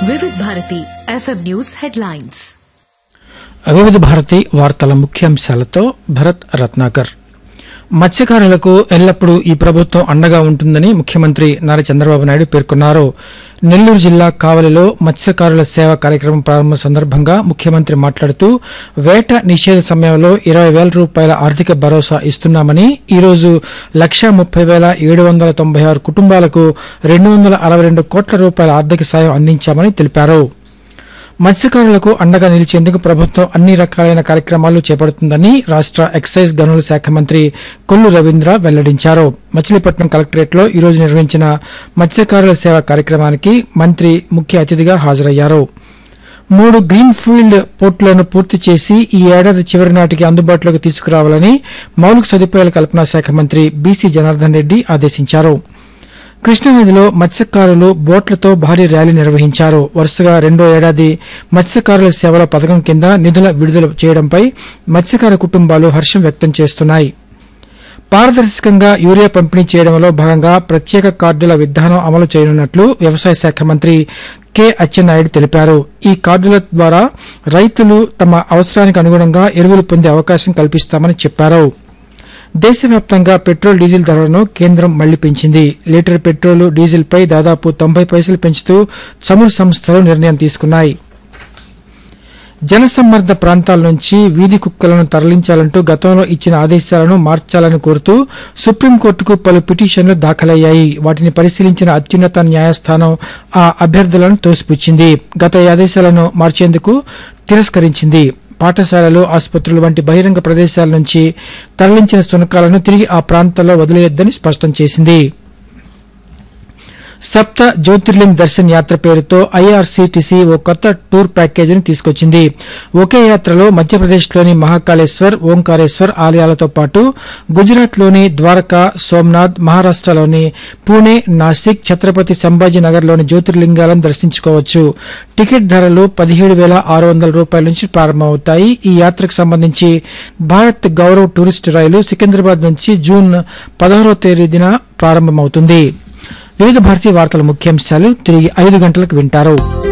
వివిధ Bharati FM news headlines వివిధ భారతి వార్తల ముఖ్యాంశాలతో భరత్ రత్నాకర్ మత్స్యకారులకు ఎల్లప్పుడూ ఈ ప్రభుత్వం అండగా ఉంటుందని ముఖ్యమంత్రి నారా చంద్రబాబు నాయుడు పేర్కొన్నారు నెల్లూరు జిల్లా కావలిలో మత్స్యకారుల సేవ కార్యక్రమం ప్రారంభం సందర్భంగా ముఖ్యమంత్రి మాట్లాడుతూ వేట నిషేధ సమయంలో ఇరవై వేల రూపాయల ఆర్థిక భరోసా ఇస్తున్నామని ఈ రోజు లక్షా ముప్పై వేల ఏడు వందల తొంభై ఆరు కుటుంబాలకు రెండు వందల అరవై రెండు కోట్ల రూపాయల ఆర్థిక సాయం అందించామని తెలిపారు మత్స్యకారులకు అండగా నిలిచేందుకు ప్రభుత్వం అన్ని రకాలైన కార్యక్రమాలు చేపడుతుందని రాష్ట ఎక్సైజ్ గనుల శాఖ మంత్రి కొల్లు రవీంద్ర వెల్లడించారు మచిలీపట్నం కలెక్టరేట్లో ఈ రోజు నిర్వహించిన మత్స్యకారుల సేవ కార్యక్రమానికి మంత్రి ముఖ్య అతిథిగా హాజరయ్యారు మూడు గ్రీన్ ఫీల్డ్ పోర్టులను పూర్తి చేసి ఈ ఏడాది చివరి నాటికి అందుబాటులోకి తీసుకురావాలని మౌలిక సదుపాయాల కల్పనా శాఖ మంత్రి బీసీ జనార్దన్ రెడ్డి ఆదేశించారు కృష్ణానదిలో మత్స్యకారులు బోట్లతో భారీ ర్యాలీ నిర్వహించారు వరుసగా రెండో ఏడాది మత్స్యకారుల సేవల పథకం కింద నిధుల విడుదల చేయడంపై మత్స్యకార కుటుంబాలు హర్షం వ్యక్తం చేస్తున్నాయి పారదర్శకంగా యూరియా పంపిణీ చేయడంలో భాగంగా ప్రత్యేక కార్డుల విధానం అమలు చేయనున్నట్లు వ్యవసాయ శాఖ మంత్రి కె అచ్చెన్నాయుడు తెలిపారు ఈ కార్డుల ద్వారా రైతులు తమ అవసరానికి అనుగుణంగా ఎరువులు పొందే అవకాశం కల్పిస్తామని చెప్పారు దేశవ్యాప్తంగా పెట్రోల్ డీజిల్ ధరలను కేంద్రం మళ్లీ పెంచింది లీటర్ పెట్రోల్ డీజిల్ పై దాదాపు తొంభై పైసలు పెంచుతూ చమురు సంస్థలు నిర్ణయం తీసుకున్నాయి జనసమ్మర్ద ప్రాంతాల నుంచి వీధి కుక్కలను తరలించాలంటూ గతంలో ఇచ్చిన ఆదేశాలను మార్చాలని కోరుతూ సుప్రీంకోర్టుకు పలు పిటిషన్లు దాఖలయ్యాయి వాటిని పరిశీలించిన అత్యున్నత న్యాయస్థానం ఆ అభ్యర్థులను తోసిపుచ్చింది గత ఈ ఆదేశాలను మార్చేందుకు తిరస్కరించింది పాఠశాలలు ఆసుపత్రులు వంటి బహిరంగ ప్రదేశాల నుంచి తరలించిన శునకాలను తిరిగి ఆ ప్రాంతాల్లో వదిలేయొద్దని స్పష్టం చేసింది సప్త జ్యోతిర్లింగ్ దర్శన్ యాత్ర పేరుతో ఐఆర్సీటీసీ ఓ కొత్త టూర్ ప్యాకేజీని తీసుకొచ్చింది ఒకే యాత్రలో మధ్యప్రదేశ్లోని మహాకాళేశ్వర్ ఓంకారేశ్వర్ ఆలయాలతో పాటు గుజరాత్లోని ద్వారకా సోమనాథ్ మహారాష్టలోని పూణే నాసిక్ ఛత్రపతి సంభాజీ నగర్లోని జ్యోతిర్లింగాలను దర్శించుకోవచ్చు టికెట్ ధరలు పదిహేడు వేల ఆరు వందల రూపాయల నుంచి ప్రారంభమవుతాయి ఈ యాత్రకు సంబంధించి భారత్ గౌరవ్ టూరిస్ట్ రైలు సికింద్రాబాద్ నుంచి జూన్ పదహారో తేదీన ప్రారంభమవుతుంది వివిధ భారతీయ వార్తల ముఖ్యాంశాలు తిరిగి ఐదు గంటలకు వింటారు